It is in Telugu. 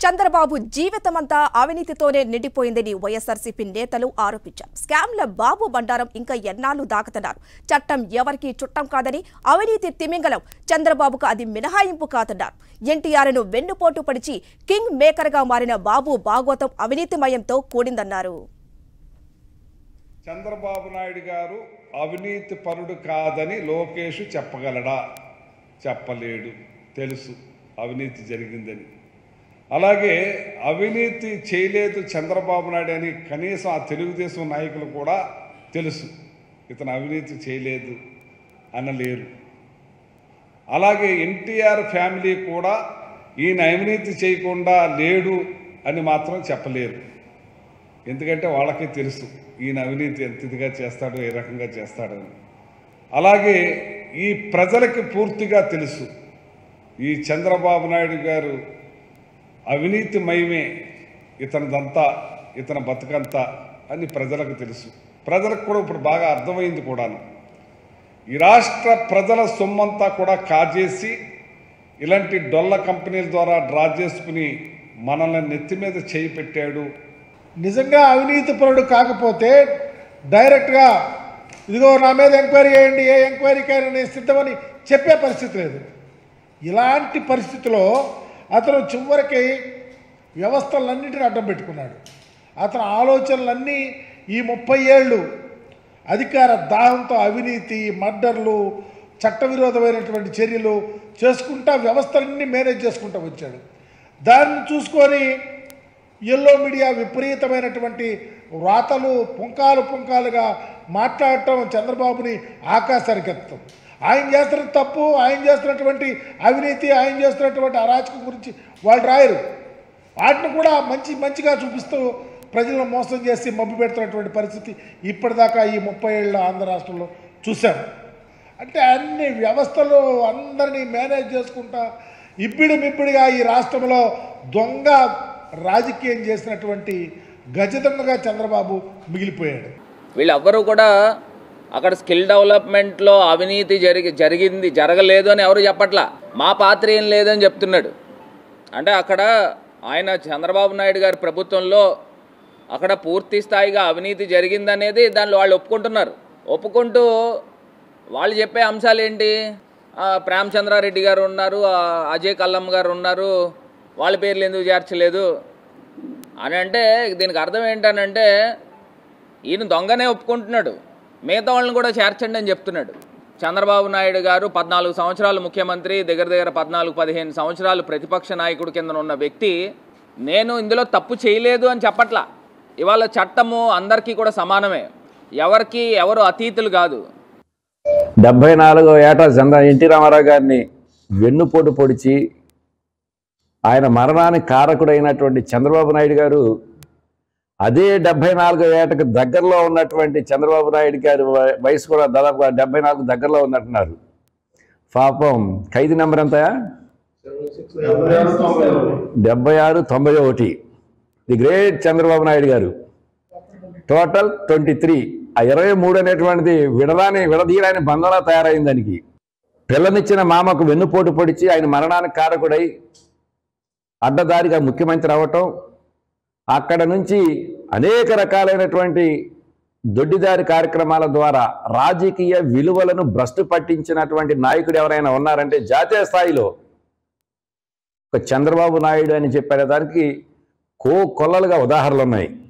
చంద్రబాబు జీవితమంతా అవినీతితోనే నిండిపోయిందని వైఎస్ఆర్సీపీ నేతలు ఆరోపించారు స్కామ్ల బాబు బండారం ఇంకా ఎన్నాళ్లు దాకుతున్నారు చట్టం ఎవరికీ చుట్టం కాదని అవినీతి తిమింగలం చంద్రబాబుకు అది మినహాయింపు కాదన్నారు ఎన్టీఆర్ను వెన్నుపోటు పడిచి కింగ్ మేకర్గా మారిన బాబు భాగవతం అవినీతిమయంతో కూడిందన్నారు చంద్రబాబు నాయుడు గారు అవినీతి పరుడు కాదని లోకేష్ చెప్పగలడా చెప్పలేడు తెలుసు అవినీతి జరిగిందని అలాగే అవినీతి చేయలేదు చంద్రబాబు నాయుడు అని కనీసం ఆ తెలుగుదేశం నాయకులు కూడా తెలుసు ఇతను అవినీతి చేయలేదు అనలేరు అలాగే ఎన్టీఆర్ ఫ్యామిలీ కూడా ఈయన అవినీతి చేయకుండా లేడు అని మాత్రం చెప్పలేరు ఎందుకంటే వాళ్ళకి తెలుసు ఈయన అవినీతి ఎంత ఇదిగా చేస్తాడో ఏ రకంగా చేస్తాడో అని అలాగే ఈ ప్రజలకి పూర్తిగా తెలుసు ఈ చంద్రబాబు నాయుడు గారు అవినీతిమయమే ఇతనిదంతా ఇతని బతుకంతా అని ప్రజలకు తెలుసు ప్రజలకు కూడా ఇప్పుడు బాగా అర్థమైంది కూడాను ఈ రాష్ట్ర ప్రజల సొమ్మంతా కూడా కాజేసి ఇలాంటి డొల్ల కంపెనీల ద్వారా డ్రా చేసుకుని మనల్ని నెత్తి మీద చేయి పెట్టాడు నిజంగా అవినీతి పరుడు కాకపోతే డైరెక్ట్గా ఇదిగో నా మీద ఎంక్వైరీ చేయండి ఏ ఎంక్వైరీకైనా నేను సిద్ధమని చెప్పే పరిస్థితి లేదు ఇలాంటి పరిస్థితిలో అతను చివరికి వ్యవస్థలన్నింటినీ అడ్డం పెట్టుకున్నాడు అతని ఆలోచనలన్నీ ఈ ముప్పై ఏళ్ళు అధికార దాహంతో అవినీతి మర్డర్లు చట్టవిరోధమైనటువంటి చర్యలు చేసుకుంటా వ్యవస్థలన్నీ మేనేజ్ చేసుకుంటూ వచ్చాడు దాన్ని చూసుకొని ఎల్లో మీడియా విపరీతమైనటువంటి వ్రాతలు పుంకాలు పుంకాలుగా మాట్లాడటం చంద్రబాబుని ఆకాశానికి ఎత్తడం ఆయన చేస్తున్న తప్పు ఆయన చేస్తున్నటువంటి అవినీతి ఆయన చేస్తున్నటువంటి అరాచకం గురించి వాళ్ళు రాయరు వాటిని కూడా మంచి మంచిగా చూపిస్తూ ప్రజలను మోసం చేసి మబ్బు పెడుతున్నటువంటి పరిస్థితి ఇప్పటిదాకా ఈ ముప్పై ఏళ్ళ ఆంధ్ర రాష్ట్రంలో చూసాం అంటే అన్ని వ్యవస్థలు అందరినీ మేనేజ్ చేసుకుంటా ఇబ్బడి మిబ్బడిగా ఈ రాష్ట్రంలో దొంగ రాజకీయం చేసినటువంటి గజదొంగగా చంద్రబాబు మిగిలిపోయాడు వీళ్ళెవ్వరూ కూడా అక్కడ స్కిల్ డెవలప్మెంట్లో అవినీతి జరిగి జరిగింది జరగలేదు అని ఎవరు చెప్పట్లా మా పాత్ర ఏం లేదని చెప్తున్నాడు అంటే అక్కడ ఆయన చంద్రబాబు నాయుడు గారి ప్రభుత్వంలో అక్కడ పూర్తి స్థాయిగా అవినీతి జరిగిందనేది దానిలో వాళ్ళు ఒప్పుకుంటున్నారు ఒప్పుకుంటూ వాళ్ళు చెప్పే అంశాలు ఏంటి ఆ, ప్రేమచంద్రారెడ్డి గారు ఉన్నారు ఆ, అజయ్ కల్లమ్మ గారు ఉన్నారు వాళ్ళ పేర్లు ఎందుకు చేర్చలేదు అని అంటే దీనికి అర్థం ఏంటనంటే ఈయన దొంగనే ఒప్పుకుంటున్నాడు మిగతా వాళ్ళని కూడా చేర్చండి అని చెప్తున్నాడు చంద్రబాబు నాయుడు గారు పద్నాలుగు సంవత్సరాలు ముఖ్యమంత్రి దగ్గర దగ్గర పద్నాలుగు పదిహేను సంవత్సరాలు ప్రతిపక్ష నాయకుడు కింద ఉన్న వ్యక్తి నేను ఇందులో తప్పు చేయలేదు అని చెప్పట్లా ఇవాళ చట్టము అందరికీ కూడా సమానమే ఎవరికి ఎవరు అతీతులు కాదు డెబ్బై నాలుగో ఏట చంద్ర ఎన్టీ రామారావు గారిని వెన్నుపోటు పొడిచి ఆయన మరణానికి కారకుడైనటువంటి చంద్రబాబు నాయుడు గారు అదే డెబ్బై నాలుగో ఏటకు దగ్గరలో ఉన్నటువంటి చంద్రబాబు నాయుడు గారి వ- వయసు కూడా దాదాపుగా డెబ్బై నాలుగు దగ్గరలో ఉన్నట్టున్నారు పాపం ఖైదీ నెంబర్ ఎంత డెబ్బై ఆరు తొంభై ఒకటి ది గ్రేట్ చంద్రబాబు నాయుడు గారు టోటల్ ట్వంటీ త్రీ ఆ ఇరవై మూడు అనేటువంటిది విడదాని విడదీయడానికి బంధంలా తయారైంది దానికి పిల్లనిచ్చిన మామకు వెన్నుపోటు పొడిచి ఆయన మరణానికి కారకుడై అడ్డదారిగా ముఖ్యమంత్రి అవ్వటం అక్కడ నుంచి అనేక రకాలైనటువంటి దొడ్డిదారి కార్యక్రమాల ద్వారా రాజకీయ విలువలను భ్రష్టు పట్టించినటువంటి నాయకుడు ఎవరైనా ఉన్నారంటే జాతీయ స్థాయిలో ఒక చంద్రబాబు నాయుడు అని చెప్పే దానికి కో కొల్లలుగా ఉదాహరణలు ఉన్నాయి